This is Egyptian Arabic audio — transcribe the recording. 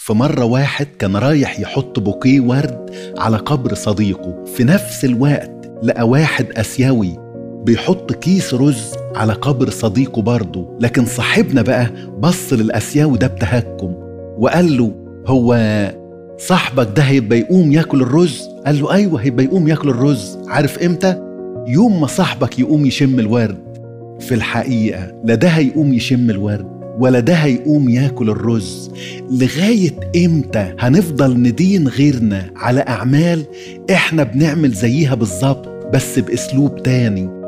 في مرة واحد كان رايح يحط بوكيه ورد على قبر صديقه في نفس الوقت لقى واحد آسيوي بيحط كيس رز على قبر صديقه برضه لكن صاحبنا بقى بص للآسيوي ده بتهكم وقال له هو صاحبك ده هيبقى يقوم ياكل الرز قال له ايوه هيبقى يقوم ياكل الرز عارف امتى يوم ما صاحبك يقوم يشم الورد في الحقيقه لا ده هيقوم يشم الورد ولا ده هيقوم ياكل الرز لغايه امتى هنفضل ندين غيرنا على اعمال احنا بنعمل زيها بالظبط بس باسلوب تاني